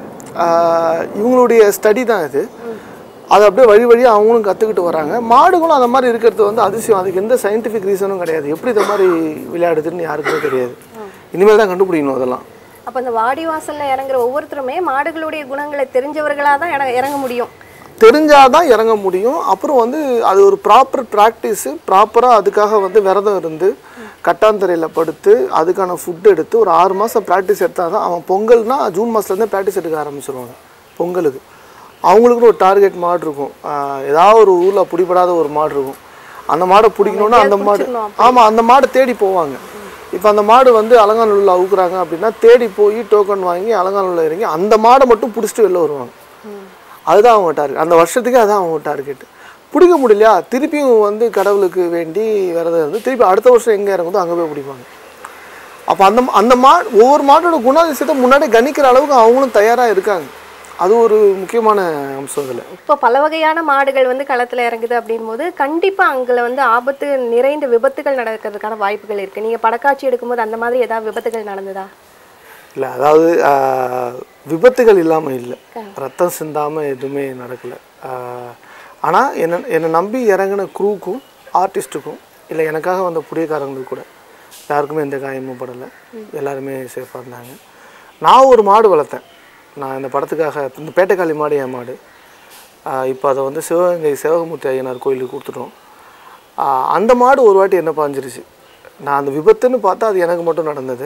[SPEAKER 2] ஆஹ், இவங்களுடைய ஸ்டடி தான் இது அது அப்படியே வழி வழியாக அவங்களும் கற்றுக்கிட்டு வராங்க மாடுகளும் அந்த மாதிரி இருக்கிறது வந்து அதிசயம் அதுக்கு எந்த சயின்டிஃபிக் ரீசனும் கிடையாது எப்படி இந்த மாதிரி விளையாடுதுன்னு யாருக்குமே தெரியாது இனிமேல் தான் கண்டுபிடிக்கணும் அதெல்லாம்
[SPEAKER 1] அப்ப இந்த வாடி வாசல்ல இறங்குற ஒவ்வொருத்தருமே மாடுகளுடைய குணங்களை தெரிஞ்சவர்களா தான் இற- இறங்க முடியும்
[SPEAKER 2] தெரிஞ்சாதான் இறங்க முடியும் அப்புறம் வந்து அது ஒரு ப்ராப்பர் ப்ராக்டிஸு ப்ராப்பராக அதுக்காக வந்து விரதம் இருந்து கட்டாந்தரையில் படுத்து அதுக்கான ஃபுட் எடுத்து ஒரு ஆறு மாதம் ப்ராக்டிஸ் எடுத்தால் தான் அவன் பொங்கல்னா ஜூன் மாதத்துலேருந்தே ப்ராக்டிஸ் எடுக்க ஆரம்பிச்சிருவாங்க பொங்கலுக்கு அவங்களுக்குன்னு ஒரு டார்கெட் மாடு இருக்கும் ஆஹ் ஏதாவது ஒரு ஊரில் பிடிபடாத ஒரு மாடு இருக்கும் அந்த மாடை பிடிக்கணுன்னா அந்த மாடு ஆமாம் அந்த மாடை தேடி போவாங்க இப்போ அந்த மாடு வந்து அலங்காநல்லூரில் அவுக்குறாங்க அப்படின்னா தேடி போய் டோக்கன் வாங்கி அலங்காநல்லூரில் இறங்கி அந்த மாடை மட்டும் பிடிச்சிட்டு வெளில வருவாங்க அதுதான் அவங்க டார்கெட் அந்த வருஷத்துக்கு அதான் அவங்க டார்கெட் பிடிக்க முடியலையா திருப்பியும் வந்து கடவுளுக்கு வேண்டி விரதம் இருந்து திருப்பி அடுத்த வருஷம் எங்கே இறங்குதோ அங்கே போய் பிடிப்பாங்க அப்போ அந்த அந்த மா ஒவ்வொரு மாட்டோட குணாதிசயத்தை முன்னாடி கணிக்கிற அளவுக்கு அவங்களும் தயாராக இருக்காங்க அது ஒரு முக்கியமான அம்சம் இதில்
[SPEAKER 1] இப்போ பல வகையான மாடுகள் வந்து களத்துல இறங்குது அப்படின் போது கண்டிப்பா அங்கே வந்து ஆபத்து நிறைந்த விபத்துகள் நடக்கிறதுக்கான வாய்ப்புகள் இருக்கு நீங்க படக்காட்சி எடுக்கும்போது அந்த மாதிரி ஏதாவது விபத்துகள் நடந்ததா
[SPEAKER 2] இல்லை அதாவது ஆஹ், விபத்துகள் இல்லாமல் இல்லை ரத்தம் சிந்தாமல் எதுவுமே நடக்கலை ஆனால் என்னை என்னை நம்பி இறங்கின க்ரூக்கும் ஆர்டிஸ்ட்டுக்கும் இல்லை எனக்காக வந்த புடியக்காரங்களுக்கு கூட யாருக்குமே எந்த காயமும் படலை எல்லாருமே சேஃபாக இருந்தாங்க நான் ஒரு மாடு வளர்த்தேன் நான் இந்த படத்துக்காக இந்த பேட்டைக்காளி மாடு என் மாடு இப்போ அதை வந்து சிவகங்கை சிவகமூர்த்தி ஐயனார் கோயிலுக்கு கொடுத்துட்டோம் ஆஹ், அந்த மாடு ஒரு வாட்டி என்ன பாஞ்சிருச்சு நான் அந்த விபத்துன்னு பார்த்தா அது எனக்கு மட்டும் நடந்தது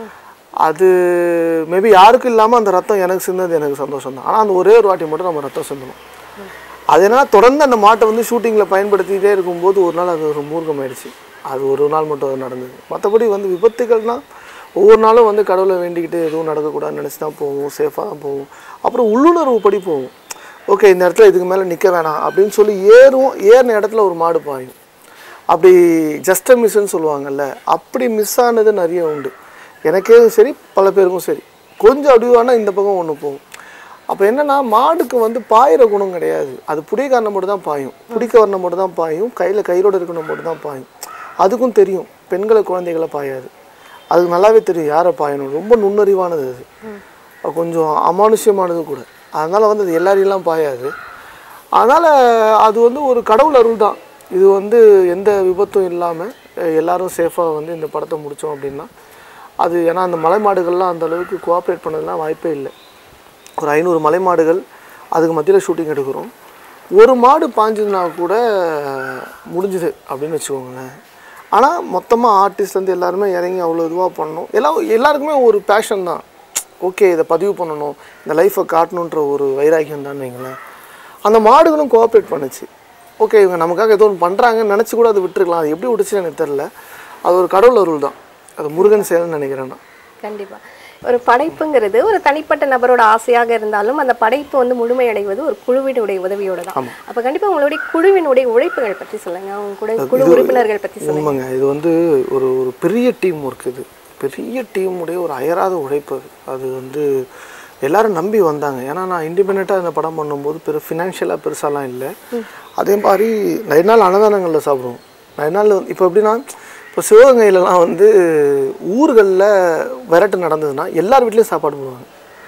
[SPEAKER 2] அது மேபி யாருக்கும் இல்லாமல் அந்த ரத்தம் எனக்கு சிந்தது எனக்கு சந்தோஷம் தான் ஆனால் அந்த ஒரே ஒரு வாட்டி மட்டும் நம்ம ரத்தம் சிந்தணும் அது என்னன்னா தொடர்ந்து அந்த மாட்டை வந்து ஷூட்டிங்கில் பயன்படுத்திக்கிட்டே இருக்கும்போது ஒரு நாள் அது ஒரு மூர்க்கம் ஆயிடுச்சு அது ஒரு நாள் மட்டும் அது நடந்தது மற்றபடி வந்து விபத்துகள்னால் ஒவ்வொரு நாளும் வந்து கடவுளை வேண்டிக்கிட்டு எதுவும் நடக்கக்கூடாதுன்னு நினச்சி தான் போவோம் சேஃபாக தான் போவோம் அப்புறம் உள்ளுணர்வு படி போவோம் ஓகே இந்த இடத்துல இதுக்கு மேலே நிற்க வேணாம் அப்படின்னு சொல்லி ஏறும் ஏறின இடத்துல ஒரு மாடு பாயும் அப்படி ஜஸ்ட் மிஸ்ன்னு சொல்லுவாங்கல்ல அப்படி மிஸ் ஆனது நிறைய உண்டு எனக்கே சரி பல பேருக்கும் சரி கொஞ்சம் அப்படிவானா இந்த பக்கம் ஒன்று போகும் அப்போ என்னன்னா மாடுக்கு வந்து பாயிற குணம் கிடையாது அது புடியக்காரனை மட்டும் தான் பாயும் பிடிக்க வரணும் மட்டும் தான் பாயும் கையில் கயிறோட இருக்கணும் மட்டும் தான் பாயும் அதுக்கும் தெரியும் பெண்களை குழந்தைகளை பாயாது அதுக்கு நல்லாவே தெரியும் யாரை பாயணும் ரொம்ப நுண்ணறிவானது அது அது கொஞ்சம் அமானுஷ்யமானது கூட அதனால் வந்து அது எல்லாரையெல்லாம் பாயாது அதனால் அது வந்து ஒரு கடவுள் அருள் தான் இது வந்து எந்த விபத்தும் இல்லாமல் எல்லாரும் சேஃபாக வந்து இந்த படத்தை முடித்தோம் அப்படின்னா அது ஏன்னா அந்த மலை மாடுகள்லாம் அந்த அளவுக்கு கோஆப்ரேட் பண்ணதுலாம் வாய்ப்பே இல்லை ஒரு ஐநூறு மலை மாடுகள் அதுக்கு மத்தியில் ஷூட்டிங் எடுக்கிறோம் ஒரு மாடு பாஞ்சதுனா கூட முடிஞ்சுது அப்படின்னு வச்சுக்கோங்களேன் ஆனால் மொத்தமாக ஆர்டிஸ்ட்லேருந்து எல்லாருமே இறங்கி அவ்வளோ இதுவாக பண்ணணும் எல்லாம் எல்லாருக்குமே ஒரு பேஷன் தான் ஓகே இதை பதிவு பண்ணணும் இந்த லைஃப்பை காட்டணுன்ற ஒரு வைராக்கியம் தான் வைங்களேன் அந்த மாடுகளும் கோஆப்ரேட் பண்ணுச்சு ஓகே இவங்க நமக்காக ஏதோ ஒன்று பண்ணுறாங்கன்னு நினச்சி கூட அது விட்டுருக்கலாம் அது எப்படி விட்டுச்சுன்னு எனக்கு தெரில அது ஒரு கடவுள் அருள் தான் அது முருகன் செயல்னு நினைக்கிறேன் நான்
[SPEAKER 1] கண்டிப்பா ஒரு படைப்புங்கிறது ஒரு தனிப்பட்ட நபரோட ஆசையாக இருந்தாலும் அந்த படைப்பு வந்து முழுமையடைவது ஒரு குழுவினுடைய உதவியோட தான் அப்ப கண்டிப்பா உங்களுடைய குழுவினுடைய உழைப்புகள் பற்றி சொல்லுங்க அவங்க கூட குழு உறுப்பினர்கள் பற்றி சொல்லுங்க
[SPEAKER 2] உண்மைங்க இது வந்து ஒரு ஒரு பெரிய டீம் ஒர்க் இது பெரிய டீமுடைய ஒரு அயராத உழைப்பு அது அது வந்து எல்லாரும் நம்பி வந்தாங்க ஏன்னா நான் இண்டிபெண்ட்டாக இந்த படம் பண்ணும்போது பெரு ஃபினான்ஷியலாக பெருசாலாம் இல்லை அதே மாதிரி நிறைய நாள் அன்னதானங்களில் சாப்பிடுவோம் நிறைய நாள் இப்போ எப்படின்னா இப்போ சிவகங்கையிலலாம் வந்து ஊர்களில் விரட்டு நடந்ததுன்னா எல்லார் வீட்லேயும் சாப்பாடு போடுவாங்க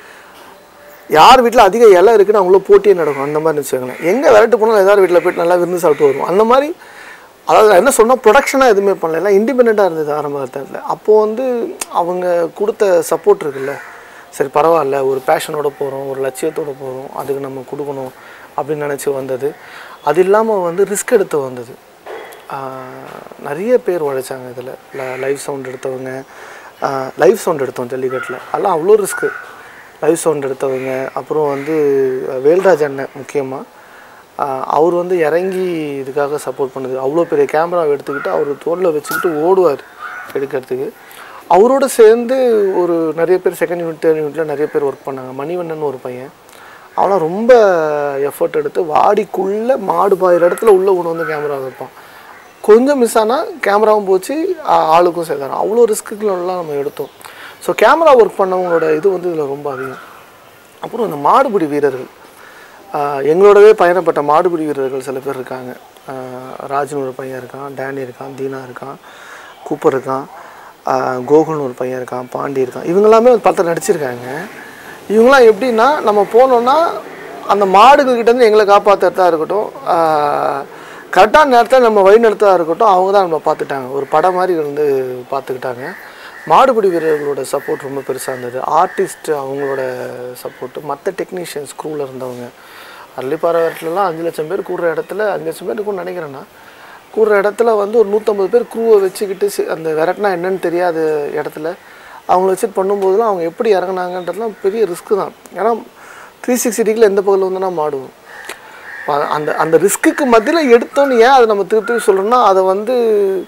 [SPEAKER 2] யார் வீட்டில் அதிக இலை இருக்குன்னு அவங்கள போட்டியே நடக்கும் அந்த மாதிரி வச்சுக்கோங்களேன் எங்கே விரட்டு போனாலும் எல்லார் வீட்டில் போயிட்டு நல்லா விருந்து சாப்பிட்டு வருவோம் அந்த மாதிரி அதாவது நான் என்ன சொன்னால் ப்ரொடக்ஷனாக எதுவுமே பண்ணல எல்லாம் இண்டிபெண்ட்டாக இருந்தது ஆரம்ப காலத்தில் அப்போது வந்து அவங்க கொடுத்த சப்போர்ட் இருக்குல்ல சரி பரவாயில்ல ஒரு பேஷனோட போகிறோம் ஒரு லட்சியத்தோட போகிறோம் அதுக்கு நம்ம கொடுக்கணும் அப்படின்னு நினச்சி வந்தது அது இல்லாமல் வந்து ரிஸ்க் எடுத்து வந்தது ஆஹ் நிறைய பேர் உழைச்சாங்க இதில் லைவ் சவுண்ட் எடுத்தவங்க லைவ் சவுண்ட் எடுத்தோம் ஜல்லிக்கட்டில் அதெல்லாம் அவ்வளோ ரிஸ்க்கு லைவ் சவுண்ட் எடுத்தவங்க அப்புறம் வந்து வேல்ராஜ் அண்ணன் முக்கியமாக அவர் வந்து இறங்கி இதுக்காக சப்போர்ட் பண்ணுது அவ்வளோ பெரிய கேமராவை எடுத்துக்கிட்டு அவர் தோளில் வச்சுக்கிட்டு ஓடுவார் எடுக்கிறதுக்கு அவரோட சேர்ந்து ஒரு நிறைய பேர் செகண்ட் யூனிட் தேர்ட் யூனிட்டில் நிறைய பேர் ஒர்க் பண்ணாங்க மணிவண்ணன் ஒரு பையன் அவனா ரொம்ப எஃபர்ட் எடுத்து வாடிக்குள்ளே மாடு பாயிற இடத்துல உள்ளே கொண்டு வந்து கேமரா வைப்பான் கொஞ்சம் மிஸ் ஆனால் கேமராவும் போச்சு ஆ- ஆளுக்கும் சேர்த்தாங்க அவ்வளோ ரிஸ்க்குகளெல்லாம் நம்ம எடுத்தோம் ஸோ கேமரா ஒர்க் பண்ணவங்களோட இது வந்து இதில் ரொம்ப அதிகம் அப்புறம் இந்த மாடுபிடி வீரர்கள் ஆஹ் எங்களோடவே பயணப்பட்ட மாடுபிடி வீரர்கள் சில பேர் இருக்காங்க ஆஹ் ராஜ்னு ஒரு பையன் இருக்கான் டேனி இருக்கான் தீனா இருக்கான் கூப்பர் இருக்கான் ஆஹ் கோகுல்னு ஒரு பையன் இருக்கான் பாண்டி இருக்கான் இவங்க எல்லாமே படத்தில் நடிச்சிருக்காங்க இவங்களாம் எப்படின்னா நம்ம போனோன்னா அந்த மாடுகள்கிட்டேருந்து எங்களை காப்பாற்றுறதா இருக்கட்டும் கரெக்டான நேரத்தில் நம்ம வழி நடத்ததாக இருக்கட்டும் அவங்க தான் நம்ம பார்த்துட்டாங்க ஒரு படம் மாதிரி இருந்து பார்த்துக்கிட்டாங்க மாடுபிடி வீரர்களோட சப்போர்ட் ரொம்ப பெருசாக இருந்தது ஆர்டிஸ்ட் அவங்களோட சப்போர்ட்டு மற்ற டெக்னீஷியன்ஸ் க்ரூவில் இருந்தவங்க அள்ளிப்பாறை வரட்டுலலாம் அஞ்சு லட்சம் பேர் கூடுற இடத்துல அஞ்சு லட்சம் பேர் இருக்கும்னு நினைக்கிறேன்னா கூடுற இடத்துல வந்து ஒரு நூற்றம்பது பேர் க்ரூவை வச்சுக்கிட்டு சி- அந்த விரட்டினா என்னன்னு தெரியாத இடத்துல அவங்கள வச்சுட்டு பண்ணும்போதெல்லாம் அவங்க எப்படி இறங்குனாங்கன்றதுலாம் பெரிய ரிஸ்க்கு தான் ஏன்னா த்ரீ சிக்ஸ்டி டிகிரியில் எந்த பக்கத்தில் வந்துன்னா மாடுவோம் அ- அந்த அந்த ரிஸ்க்குக்கு மத்தியில் எடுத்தோன்னு ஏன் அதை நம்ம திருப்பி திருப்பி சொல்கிறோம்னா அதை வந்து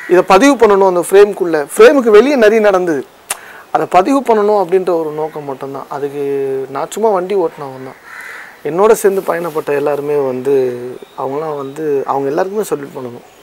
[SPEAKER 2] இதை பதிவு பண்ணணும் அந்த ஃப்ரேம்குள்ளே ஃப்ரேமுக்கு வெளியே நிறைய நடந்தது அதை பதிவு பண்ணணும் அப்படின்ற ஒரு நோக்கம் மட்டும்தான் அதுக்கு நான் சும்மா வண்டி ஓட்டினவன் தான் என்னோட சேர்ந்து பயணப்பட்ட எல்லாருமே வந்து அவங்களாம் வந்து அவங்க எல்லாருக்குமே சல்யூட் பண்ணணும்